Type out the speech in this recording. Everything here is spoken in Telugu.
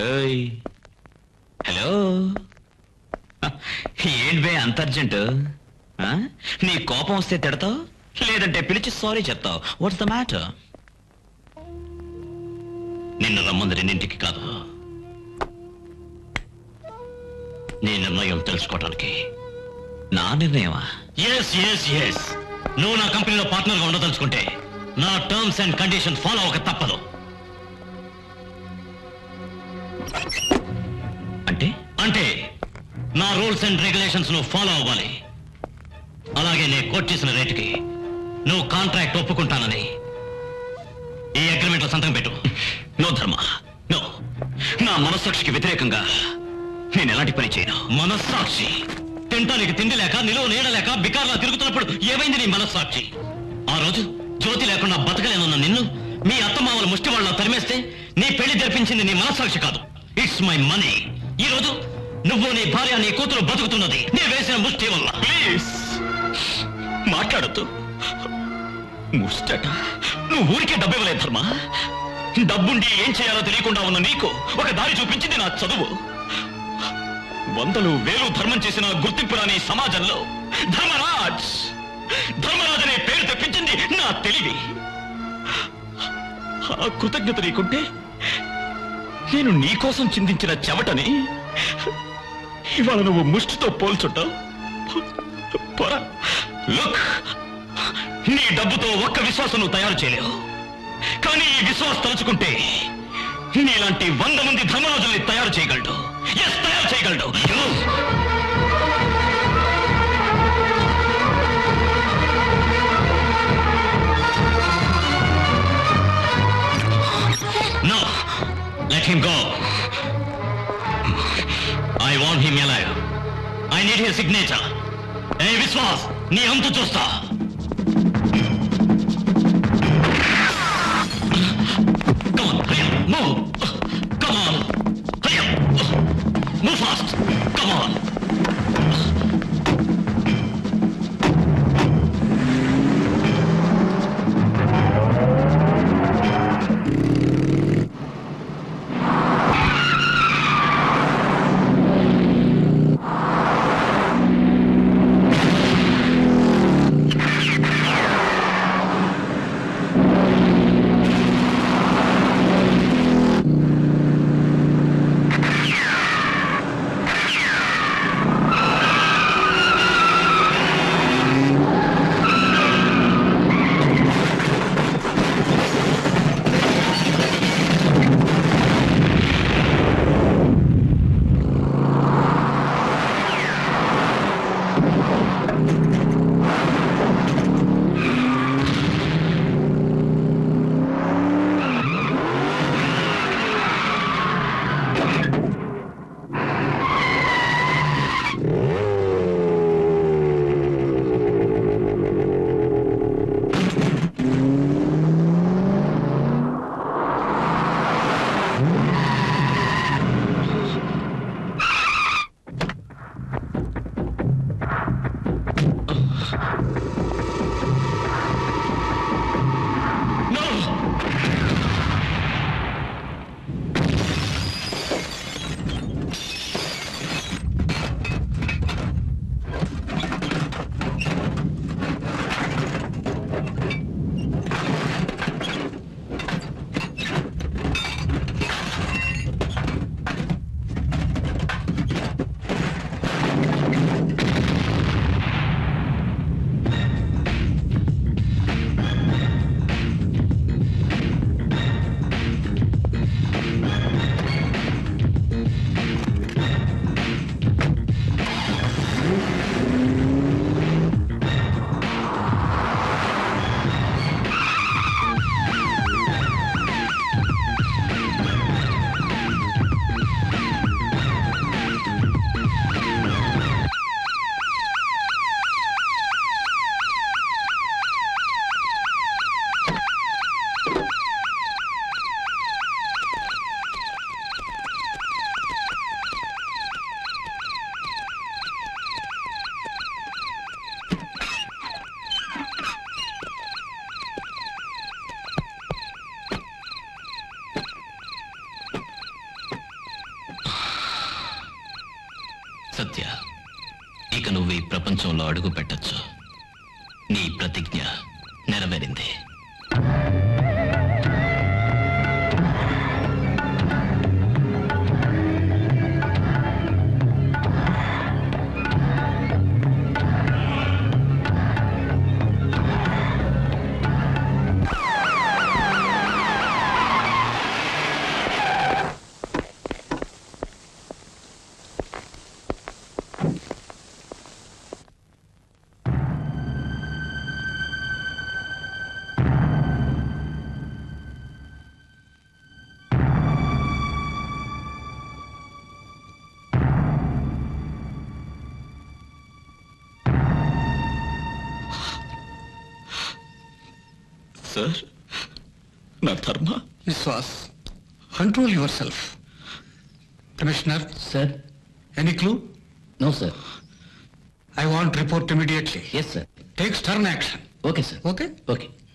ఏయ్ హలో ఏంటి బే అంత అర్జెంట్ ఆ? నీ కోపం వస్తే తిడతావు లేదంటే పిలిచి సారీ చెప్తావు వాట్స్ ద మ్యాటర్ నిన్ను రమ్మంది రెండింటికి కాదు నీ నిర్ణయం తెలుసుకోవడానికి నా నిర్ణయమా ఎస్ ఎస్ ఎస్ నువ్వు నా కంపెనీలో పార్ట్నర్గా ఉండదలుచుకుంటే నా టర్మ్స్ అండ్ కండిషన్ ఫాలో అవ్వక తప్పదు అంటే అంటే నా రూల్స్ అండ్ రెగ్యులేషన్స్ నువ్వు ఫాలో అవ్వాలి అలాగే నేను కోట్ చేసిన రేటుకి నువ్వు కాంట్రాక్ట్ ఒప్పుకుంటానని ఈ అగ్రిమెంట్ లో సంతకం పెట్టు నో ధర్మ నో నా మనస్సాక్షికి వ్యతిరేకంగా నేను ఎలాంటి పని చేయను మనస్సాక్షి తింటానికి తిండి లేక నిలువ నీడలేక బికార్లా తిరుగుతున్నప్పుడు ఏమైంది నీ మనస్సాక్షి ఆ రోజు జ్యోతి లేకుండా బతకలేనున్న నిన్ను మీ అత్తమామల ముష్టి వాళ్ళ తరిమేస్తే నీ పెళ్లి జరిపించింది నీ మనస్సాక్షి కాదు ఇట్స్ మై మనీ ఈ రోజు నువ్వు నీ భార్య నీ కూతురు బతుకుతున్నది నీ వేసిన ముష్టి వల్ల ప్లీజ్ మాట్లాడద్దు ముష్టట నువ్వు ఊరికే డబ్బు ఇవ్వలేదు ధర్మ డబ్బుండి ఏం చేయాలో తెలియకుండా ఉన్న నీకు ఒక దారి చూపించింది నా చదువు వందలు వేలు ధర్మం చేసిన గుర్తింపు రాని సమాజంలో ధర్మరాజ్ ధర్మరాజ్ అనే పేరు తెప్పించింది నా తెలివి ఆ కృతజ్ఞత నీకుంటే నేను నీకోసం చిందించిన చెమటని ఇవాళ నువ్వు ముష్టితో పోల్చుంటావు పోరా లుక్ నీ డబ్బుతో ఒక్క విశ్వాసం నువ్వు తయారు చేయలేవు కానీ ఈ విశ్వాసం తలుచుకుంటే నీలాంటి వంద మంది ధర్మరాజుల్ని తయారు చేయగలడు ఎస్ తయారు చేయగలడు You. No, let him go. I want him alive. I need his signature. ఏ విశ్వాస్ నీ అంతు చూస్తా Come on, hurry up, move. Come on, hurry up. Move fast. Come on. ప్రపంచంలో అడుగు పెట్టచ్చు నీ ప్రతిజ్ఞ నెరవేరింది సార్ నా ధర్మ విశ్వాస్ control yourself commissioner sir any clue no sir I want report immediately yes sir take stern action okay sir okay okay